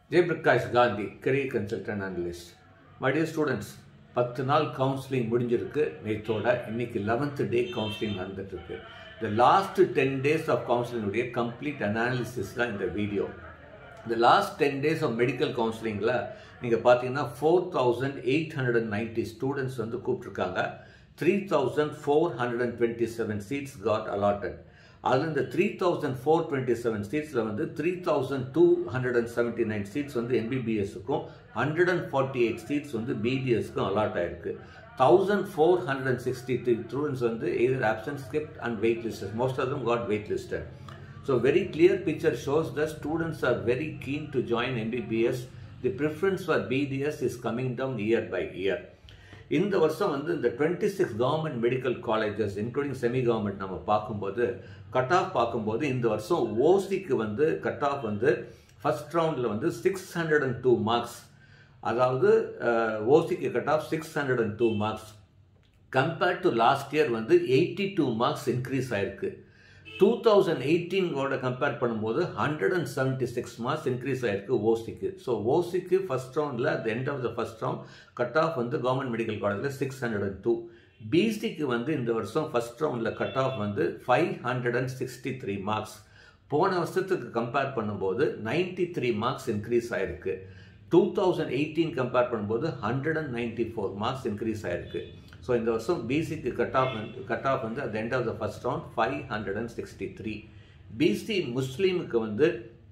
Jayaprakash Gandhi career consultant analyst my dear students பத்து நாள் counselling முடிஞ்சிருக்கு நேற்றோட இன்னைக்கு லெவன்த் டே கவுன்சிலிங் நடந்துட்டு இருக்கு இந்த லாஸ்ட் டென் டேஸ் ஆஃப் கவுன்சிலிங்குடைய கம்ப்ளீட் அனாலிசிஸ் தான் இந்த வீடியோ இந்த last ten days of medical கவுன்சிலிங்கில் நீங்கள் பார்த்தீங்கன்னா four thousand eight hundred and ninety students வந்து கூப்பிட்ருக்காங்க three thousand four hundred and twenty seven seats got allotted அதில் இந்த three thousand four twenty seven சீட்ஸில் வந்து three thousand two hundred and seventy nine seats வந்து எம்பிபிஎஸ்க்கும் hundred and forty eight seats வந்து பிடிஎஸ்க்கும் அலாட் ஆயிருக்கு thousand four hundred and sixty three students வந்து either absent skipped and wait listed most of them got wait listed So very clear picture shows that students are very keen to join MBBS. The preference for BDS is coming down year by year. இந்த வருஷம் வந்து இந்த twenty six government medical colleges including semi government நம்ம பார்க்கும்போது cut off பார்க்கும்போது இந்த வருஷம் ஓசிக்கு வந்து கட் ஆஃப் வந்து ஃபர்ஸ்ட் ரவுண்டில் வந்து six hundred and two marks அதாவது ஓசிக்கு cut off six hundred and two marks compared to last year வந்து எயிட்டி டூ மார்க்ஸ் இன்க்ரீஸ் ஆயிருக்கு டூ தௌசண்ட் எயிட்டீனோட கம்பேர் பண்ணும்போது hundred and seventy six marks increase ஆயிருக்கு ஓசிக்கு ஸோ ஓசிக்கு ஃபர்ஸ்ட் ரவுண்டில் at end of the first round cut off வந்து government medical காலேஜில் சிக்ஸ் ஹண்ட்ரட் அண்ட் டூ பிசிக்கு வந்து இந்த வருஷம் ஃபர்ஸ்ட் ரவுண்டில் கட் ஆஃப் வந்து five hundred and sixty three marks போன வருஷத்துக்கு கம்பேர் பண்ணும்போது நைன்டி த்ரீ மார்க்ஸ் இன்க்ரீஸ் ஆயிருக்கு டூ தௌசண்ட் எயிட்டீன் கம்பேர் பண்ணும்போது hundred and ninety four marks increase ஆயிருக்கு ஸோ இந்த வருஷம் பிசிக்கு கட் ஆஃப் கட் ஆஃப் வந்து at end of the first round five hundred and sixty three BC முஸ்லீமுக்கு வந்து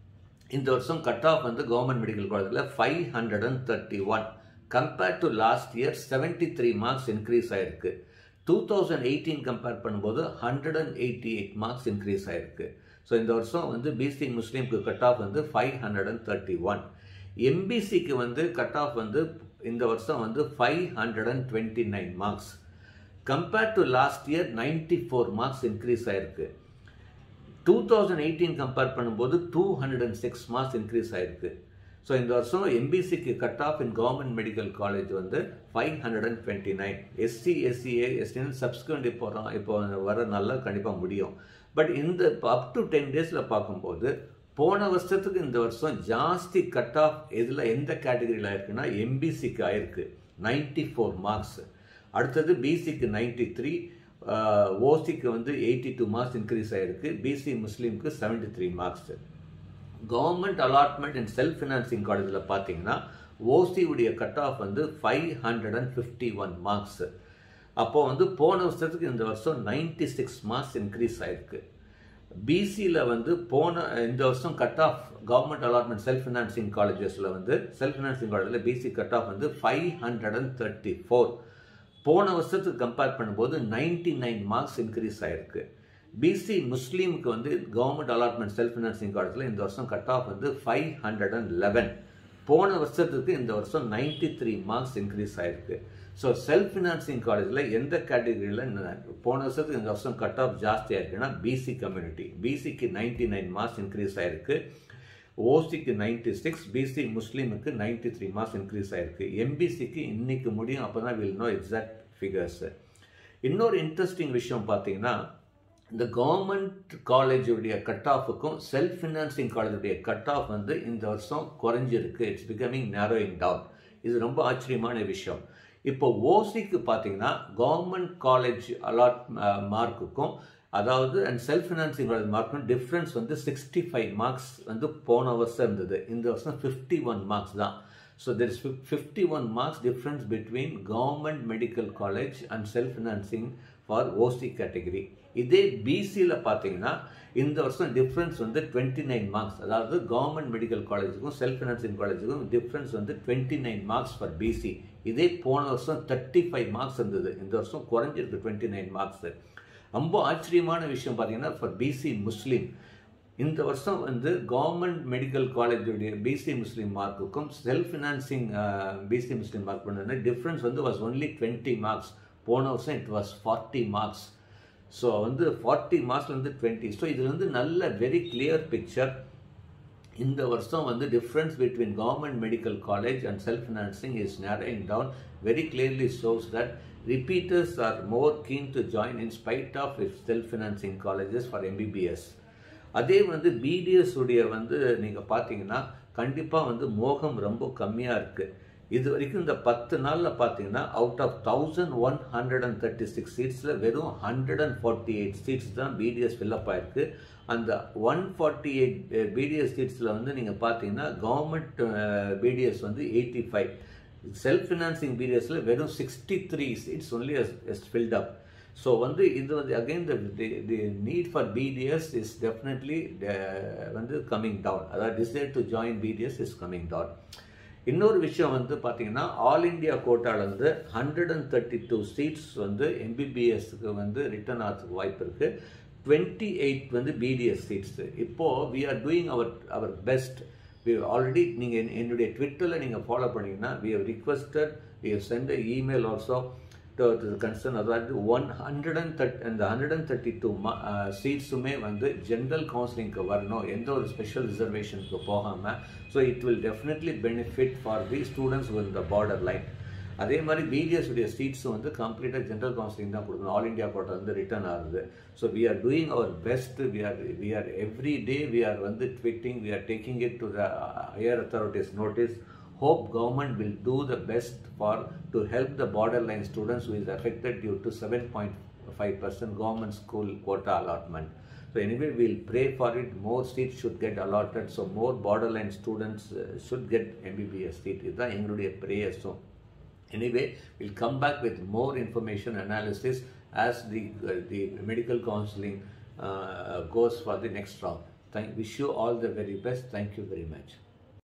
இந்த வருஷம் கட் ஆஃப் வந்து கவர்மெண்ட் மெடிக்கல் காலேஜில் five hundred and thirty one compared to last year seventy three marks increase ஆயிருக்கு two thousand eighteen compare பண்ணும்போது hundred and eighty eight marks increase ஆயிருக்கு so இந்த வருஷம் வந்து பிசி முஸ்லீமுக்கு கட் ஆஃப் வந்து five hundred and thirty one எம்பிசிக்கு வந்து கட் ஆஃப் வந்து இந்த வருஷம் வந்து five hundred and twenty nine marks compared to last year ninety four marks increase ஆயிருக்கு டூ தௌசண்ட் எயிட்டீன் கம்பேர் பண்ணும்போது two hundred and six marks increase ஆயிருக்கு so இந்த வருஷம் எம்பிசிக்கு கட் ஆஃப் இன் கவர்மெண்ட் மெடிக்கல் காலேஜ் வந்து five hundred and twenty nine SC SCA எஸ்டின்னு சப்ஸ்கிரண்ட் இப்போ இப்போ வர நல்லா கண்டிப்பாக முடியும் பட் இந்த அப் டு டென் டேஸில் பார்க்கும்போது போன வருஷத்துக்கு இந்த வருஷம் ஜாஸ்தி கட் ஆஃப் எதில் எந்த கேட்டகரியில் ஆயிருக்குன்னா எம்பிசிக்கு ஆயிருக்கு நைன்டி ஃபோர் மார்க்ஸ் அடுத்தது பிசிக்கு நைன்டி த்ரீ ஓசிக்கு வந்து எயிட்டி டூ மார்க்ஸ் இன்க்ரீஸ் ஆயிருக்கு பிசி முஸ்லீமுக்கு seventy three marks government allotment and self financing காலேஜில் பார்த்தீங்கன்னா ஓசியுடைய கட் ஆஃப் வந்து five hundred and fifty one marks அப்போ வந்து போன வருஷத்துக்கு இந்த வருஷம் நைன்டி சிக்ஸ் மார்க்ஸ் இன்க்ரீஸ் ஆயிருக்கு பிசியில் வந்து போன இந்த வருஷம் cut off government allotment self financing காலேஜஸில் வந்து செல்ஃப் ஃபினான்சிங் காலேஜில் பிசி கட் ஆஃப் வந்து five hundred and thirty four போன வருஷத்துக்கு கம்பேர் பண்ணும்போது நைன்டி நைன் மார்க்ஸ் இன்க்ரீஸ் ஆயிருக்கு பிசி முஸ்லீமுக்கு வந்து கவர்மெண்ட் அலாட்மெண்ட் செல்ஃப் ஃபினான்சிங் காலேஜில் இந்த வருஷம் கட் ஆஃப் வந்து ஃபைவ் ஹண்ட்ரட் அண்ட் லெவன் போன வருஷத்துக்கு இந்த வருஷம் நைன்டி த்ரீ மார்க்ஸ் இன்க்ரீஸ் ஆயிருக்கு ஸோ செல்ஃப் ஃபினான்சிங் காலேஜில் எந்த கேட்டகரியில் போன வருஷத்துக்கு இந்த வருஷம் கட் ஆஃப் ஜாஸ்தியாக இருக்குன்னா பிசி கம்யூனிட்டி பிசிக்கு நைன்டி நைன் மார்க்ஸ் இன்க்ரீஸ் ஆயிருக்கு ஓசிக்கு நைன்டி சிக்ஸ் பிசி முஸ்லீமுக்கு நைன்டி த்ரீ மார்க்ஸ் இன்க்ரீஸ் ஆயிருக்கு எம்பிசிக்கு இன்னைக்கு முடியும் அப்போ தான் வில் நோ எக்ஸாக்ட் ஃபிகர்ஸ் இன்னொரு இன்ட்ரெஸ்டிங் விஷயம் பார்த்தீங்கன்னா இந்த கவர்மெண்ட் காலேஜுடைய கட் ஆஃபுக்கும் செல்ஃப் ஃபினான்சிங் காலேஜுடைய கட் ஆஃப் வந்து இந்த வருஷம் குறைஞ்சிருக்கு இட்ஸ் பிகமிங் நேரோயிங் டவுன் இது ரொம்ப ஆச்சரியமான விஷயம் இப்போ ஓசிக்கு பார்த்தீங்கன்னா கவர்மெண்ட் காலேஜ் அலாட் மார்க்குக்கும் அதாவது அண்ட் செல்ஃப் ஃபினான்சிங் காலேஜ் மார்க்கும் டிஃப்ரென்ஸ் வந்து சிக்ஸ்டி ஃபைவ் மார்க்ஸ் வந்து போன வருஷம் இருந்தது இந்த வருஷம் ஃபிஃப்டி ஒன் மார்க்ஸ் தான் so there is fifty one marks difference between government medical college and self financing for OC category இதே பிசியில் பார்த்தீங்கன்னா இந்த வருஷம் டிஃப்ரென்ஸ் வந்து டுவெண்ட்டி நைன் மார்க்ஸ் அதாவது கவர்மெண்ட் மெடிக்கல் காலேஜுக்கும் செல்ஃப் ஃபினான்சிங் காலேஜுக்கும் டிஃப்ரென்ஸ் வந்து twenty nine marks for BC இதே போன வருஷம் தேர்ட்டி ஃபைவ் மார்க்ஸ் இருந்தது இந்த வருஷம் குறைஞ்சிருக்கு டுவெண்ட்டி நைன் மார்க்ஸ் ரொம்ப ஆச்சரியமான விஷயம் பார்த்தீங்கன்னா ஃபார் பிசி முஸ்லீம் இந்த வருஷம் வந்து கவர்மெண்ட் மெடிக்கல் காலேஜுடைய பிசி முஸ்லீம் மார்க்குக்கும் self financing BC Muslim mark பண்ணது டிஃப்ரென்ஸ் வந்து வாஸ் ஒன்லி டுவெண்ட்டி மார்க்ஸ் போன வருஷம் it was forty marks so வந்து ஃபார்ட்டி மார்க்ஸ்லேருந்து டுவெண்ட்டி ஸோ இது வந்து நல்ல வெரி கிளியர் பிக்சர் இந்த வருஷம் வந்து difference between government medical college and self financing is narrowing down very clearly shows that repeaters are more keen to join in spite of if self financing colleges for MBBS அதே வந்து BDS உடைய வந்து நீங்கள் பார்த்தீங்கன்னா கண்டிப்பாக வந்து மோகம் ரொம்ப கம்மியாக இருக்குது இது வரைக்கும் இந்த பத்து நாளில் பார்த்தீங்கன்னா out of thousand one hundred and thirty six சீட்ஸில் வெறும் hundred and forty eight seats தான் பிடிஎஸ் ஃபில்லப் ஆயிருக்கு அந்த ஒன் ஃபார்ட்டி எயிட் பிடிஎஸ் சீட்ஸில் வந்து நீங்கள் பார்த்தீங்கன்னா கவர்மெண்ட் பிடிஎஸ் வந்து எயிட்டி ஃபைவ் செல்ஃப் ஃபினான்சிங் பிடிஎஸில் வெறும் sixty three seats only is filled up so வந்து இது வந்து again the the need for BDS is definitely வந்து கம்மிங் டவுன் அதாவது decide to join BDS is coming down இன்னொரு விஷயம் வந்து பார்த்தீங்கன்னா ஆல் இண்டியா கோட்டாலேருந்து hundred and thirty two seats வந்து எம்பிபிஎஸ்க்கு வந்து ரிட்டர்ன் ஆகிறதுக்கு வாய்ப்பு இருக்குது டுவெண்ட்டி எயிட் வந்து பிடிஎஸ் சீட்ஸு இப்போது we are doing our our best we already நீங்கள் என்னுடைய ட்விட்டரில் நீங்கள் ஃபாலோ பண்ணிங்கன்னா we have requested we have sent email also to concern அதாவது ஒன் ஹண்ட்ரட் அண்ட் தர்ட் அந்த ஹண்ட்ரட் அண்ட் தேர்ட்டி டூ சீட்ஸுமே வந்து ஜென்ரல் கவுன்சிலிங்க்கு வரணும் எந்த ஒரு ஸ்பெஷல் ரிசர்வேஷனுக்கு போகாமல் so it will definitely benefit for the students with the border line அதே மாதிரி பிடிஎஸ் உடைய சீட்ஸும் வந்து கம்ப்ளீட்டாக ஜென்ரல் கவுன்சிலிங் தான் கொடுக்கணும் ஆல் இண்டியா கோட்டா வந்து ரிட்டர்ன் ஆகுது so we are doing our best we are we are every day we are வந்து tweeting we are taking it to the higher authorities notice hope government will do the best for to help the borderline students who is affected due to 7.5% government school quota allotment so anyway we'll pray for it more seats should get allotted so more borderline students uh, should get mbbs seat இதுதான் எங்களுடைய prayers-உம் anyway we'll come back with more information analysis as the uh, the medical counseling uh, goes for the next round thank wish you all the very best thank you very much